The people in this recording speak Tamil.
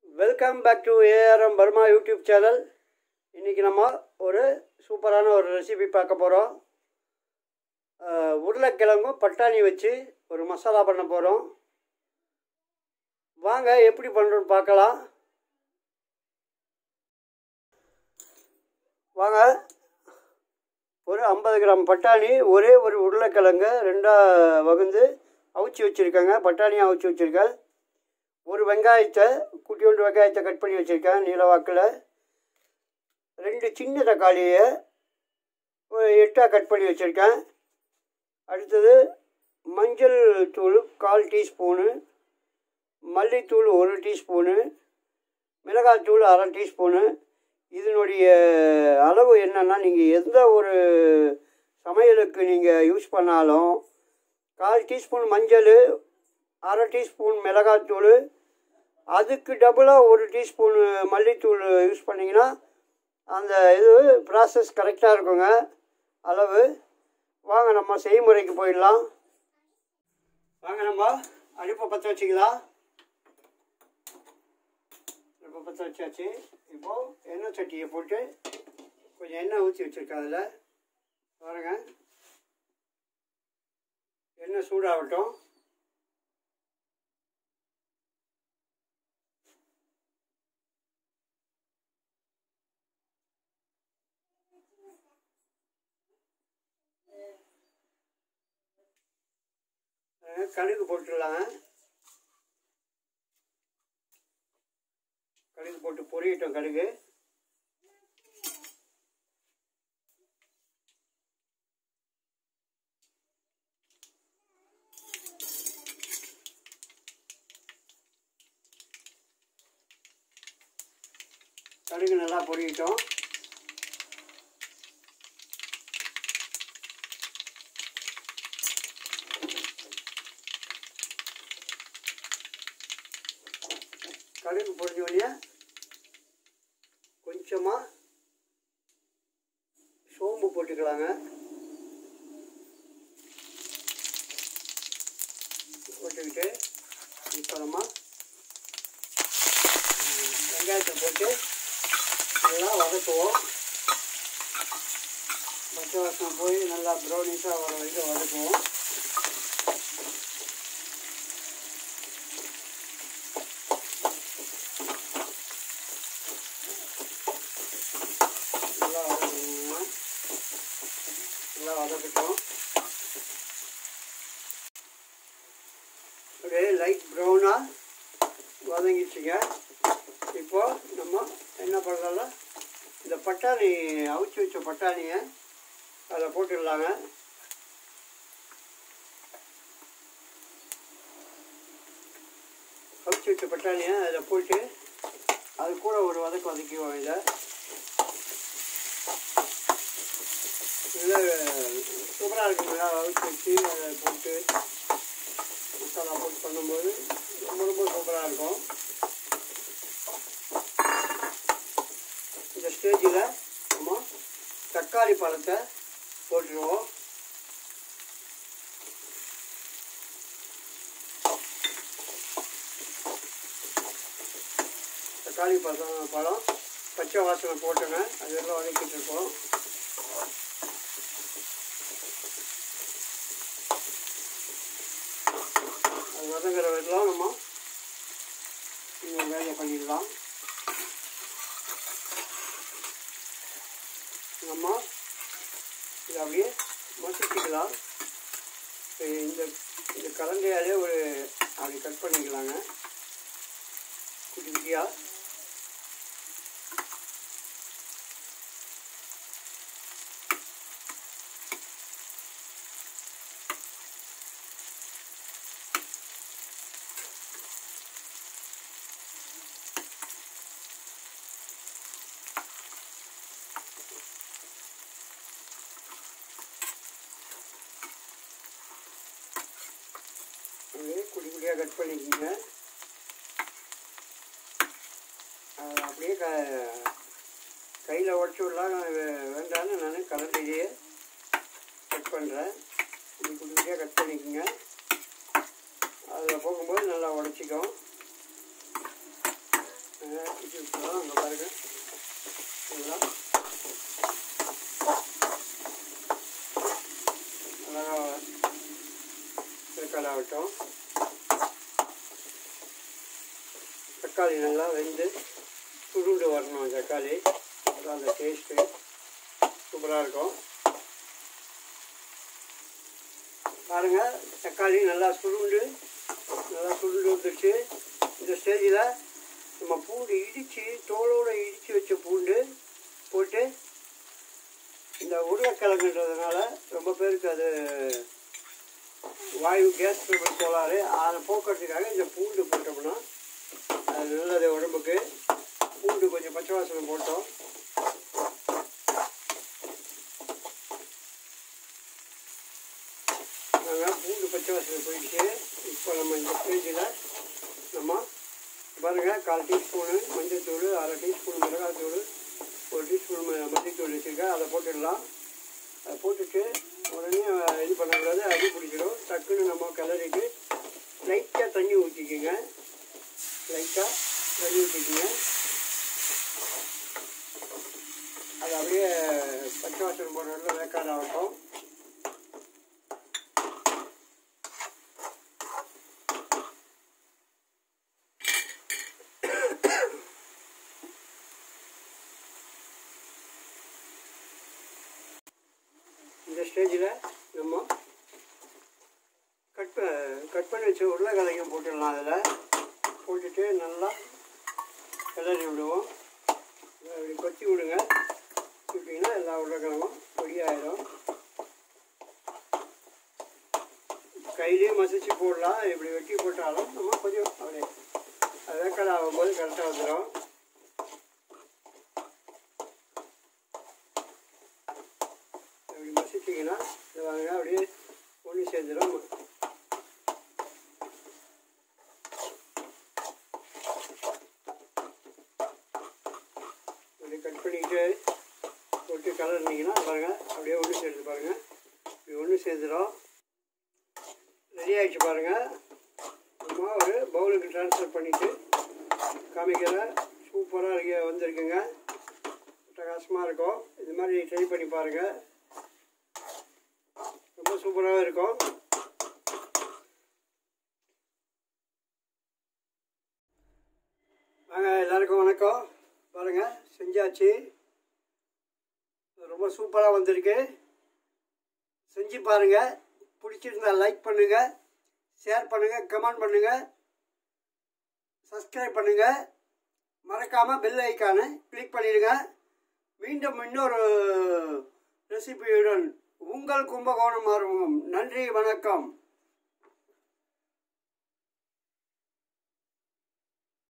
welcome back to ARM Burma YouTube channel இன்றைக்கி நம்ம ஒரு சூப்பரான ஒரு ரெசிபி பார்க்க போகிறோம் உருளைக்கிழங்கும் பட்டாணி வச்சு ஒரு மசாலா பண்ண போகிறோம் வாங்க எப்படி பண்ணுறோன்னு பார்க்கலாம் வாங்க ஒரு ஐம்பது கிராம் பட்டாணி ஒரே ஒரு உருளைக்கிழங்கு ரெண்டாக வகுந்து அவிச்சு வச்சுருக்கேங்க பட்டாணியை அவிச்சு வச்சுருக்கேன் ஒரு வெங்காயத்தை குட்டியோண்டு வெங்காயத்தை கட் பண்ணி வச்சுருக்கேன் நீல வாக்கில் ரெண்டு சின்ன தக்காளியை ஒரு எட்டாக கட் பண்ணி வச்சுருக்கேன் அடுத்தது மஞ்சள் தூள் கால் டீஸ்பூனு மல்லித்தூள் ஒரு டீஸ்பூனு மிளகாய்த்தூள் அரை டீஸ்பூனு இதனுடைய அளவு என்னென்னா நீங்கள் எந்த ஒரு சமையலுக்கு நீங்கள் யூஸ் பண்ணாலும் கால் டீஸ்பூன் மஞ்சள் அரை டீஸ்பூன் மிளகாய்த்தூள் அதுக்கு டபுளாக ஒரு டீஸ்பூன் மல்லித்தூள் யூஸ் பண்ணிங்கன்னா அந்த இது ப்ராசஸ் கரெக்டாக இருக்குங்க அளவு வாங்க நம்ம செய்முறைக்கு போயிடலாம் வாங்க நம்ம அடுப்பை பற்ற வச்சிக்கலாம் அடுப்பை பற்ற வச்சாச்சு இப்போது எண்ணெய் சட்டியை போட்டு கொஞ்சம் எண்ணெய் ஊற்றி வச்சுருக்கேன் அதில் பாருங்க எண்ணெய் சூடாகட்டும் கடுகு போட்டுடலாங்க கடுகு போட்டு பொரியட்டும் கடுகு கடுகு நல்லா பொரியட்டும் கடுகு பொரிஞ்ச உடனே கொஞ்சமாக சோம்பு போட்டுக்கலாங்க போட்டுக்கிட்டு இப்போ நம்ம வெங்காயத்தை போட்டு நல்லா வதக்குவோம் பச்சை வாசனை போய் நல்லா ப்ரௌனிஷாக வர வரைக்கும் வதக்குவோம் நல்லா வதக்கணுங்க நல்லா வதக்கட்டும் அப்படியே லைட் ப்ரௌனாக வதங்கிடுச்சுங்க இப்போ நம்ம என்ன பண்ணலாம் இந்த பட்டாணி அவிச்சு வச்ச பட்டாணியை அதில் போட்டுடலாங்க அவிச்சு வச்ச பட்டாணியை அதில் போட்டு அது கூட ஒரு வதக்கு வதக்கிவோம் இதை இதில் சூப்பராக இருக்குங்க அவிச்சு வச்சு அதை போட்டு மசாலா போட்டு பண்ணும்போது ரொம்ப ரொம்ப சூப்பராக இருக்கும் இந்த ஸ்டேஜில் நம்ம தக்காளி பழத்தை போட்டுருவோம் தக்காளி பழம் பழம் பச்சை வாசனை போட்டுங்க அதெல்லாம் வதக்கிட்டு இருக்கோம் அது வதங்குற வரைக்கும் நம்ம இன்னொரு வேலையை பண்ணிடலாம் நம்ம இதை அப்படியே மசிச்சுக்கலாம் இந்த இந்த கலந்தையாலே ஒரு அப்படி கட் பண்ணிக்கலாங்க குட்டி குட்டியாக அப்படியே குட்டி குட்டியாக கட் பண்ணிக்கோங்க அது அப்படியே க கையில் உடச்சி விடலாம் வேண்டாம்னு நான் கலண்டிலேயே கட் பண்ணுறேன் குட்டி குட்டி குட்டியாக கட் பண்ணிக்கோங்க அதில் போகும்போது நல்லா உடச்சிக்கும் இது விட்டுறோம் அங்கே பாருங்கள் இதெல்லாம் அழகாக வேக்காடாகட்டும் தக்காளி நல்லா வெந்து சுருண்டு வரணும் தக்காளி அதான் அந்த டேஸ்ட்டு சூப்பராக இருக்கும் பாருங்கள் தக்காளி நல்லா சுருண்டு நல்லா சுருண்டு வந்துடுச்சு இந்த ஸ்டேஜில் நம்ம பூண்டு இடித்து தோலோடு இடித்து வச்ச பூண்டு போட்டு இந்த உருளைக்கிழங்குன்றதுனால ரொம்ப பேருக்கு அது வாயு கேஸ் ட்ரபிள் கோளாறு அதை போக்குறதுக்காக இந்த பூண்டு போட்டோம்னா அது நல்லது உடம்புக்கு பூண்டு கொஞ்சம் பச்சை வாசனை போட்டோம் நாங்கள் பூண்டு பச்சை வாசனை போயிடுச்சு இப்போ நம்ம இந்த ஸ்டேஜில் நம்ம பாருங்கள் கால் டீஸ்பூனு மஞ்சள்தூள் அரை டீஸ்பூன் மிளகாத்தூள் ஒரு டீஸ்பூன் ம- மல்லித்தூள் வச்சுருக்கேன் அதை போட்டுடலாம் அதை போட்டுட்டு உடனே இது பண்ணக்கூடாது அடி பிடிச்சிடும் டக்குன்னு நம்ம கிளறிட்டு லைட்டாக தண்ணி ஊற்றிக்கிங்க லைட்டாக தண்ணி ஊற்றிக்கிங்க அது அப்படியே பச்சை வாசனை போடுறதுல வேக்காடு ஆகட்டும் இந்த ஸ்டேஜில் நம்ம கட் ப- கட் பண்ணி வச்ச உருளைக்கிழங்கையும் போட்டுடலாம் அதில் போட்டுட்டு நல்லா கிளறி விடுவோம் இதை அப்படி கொத்தி விடுங்க விட்டிங்கன்னா எல்லா உருளைக்கிழங்கும் பொடியாயிடும் கையிலே மசிச்சு போடலாம் இப்படி வெட்டி போட்டாலும் நம்ம கொஞ்சம் அப்படியே அது வேக்காடு ஆகும்போது கரெக்டாக வந்துடும் அப்படி மசிச்சிங்கன்னா இது வாங்க அப்படியே ஒன்று சேர்ந்துடும் அப்படி கட் பண்ணிக்கிட்டு போட்டு கலர்னிங்கன்னா பாருங்கள் அப்படியே ஒன்று சேர்ந்து பாருங்கள் இப்படி ஒன்று சேர்ந்துடும் ரெடி ஆகிடுச்சு பாருங்கள் நம்ம ஒரு பவுலுக்கு ட்ரான்ஸ்ஃபர் பண்ணிவிட்டு காமிக்கிறேன் சூப்பராக இருக்க வந்திருக்குங்க பிரகாசமாக இருக்கும் இது மாதிரி ட்ரை பண்ணி பாருங்கள் ரொம்ப சூப்பராகவே இருக்கும் வாங்க எல்லாருக்கும் வணக்கம் பாருங்கள் செஞ்சாச்சு ரொம்ப சூப்பராக வந்திருக்கு செஞ்சு பாருங்கள் பிடிச்சிருந்தா லைக் பண்ணுங்கள் ஷேர் பண்ணுங்கள் கமெண்ட் பண்ணுங்கள் சப்ஸ்கிரைப் பண்ணுங்கள் மறக்காமல் பெல் ஐக்கானை கிளிக் பண்ணிடுங்க மீண்டும் இன்னொரு ரெசிபியுடன் உங்கள் கும்பகோணம் ஆர்வம் நன்றி வணக்கம்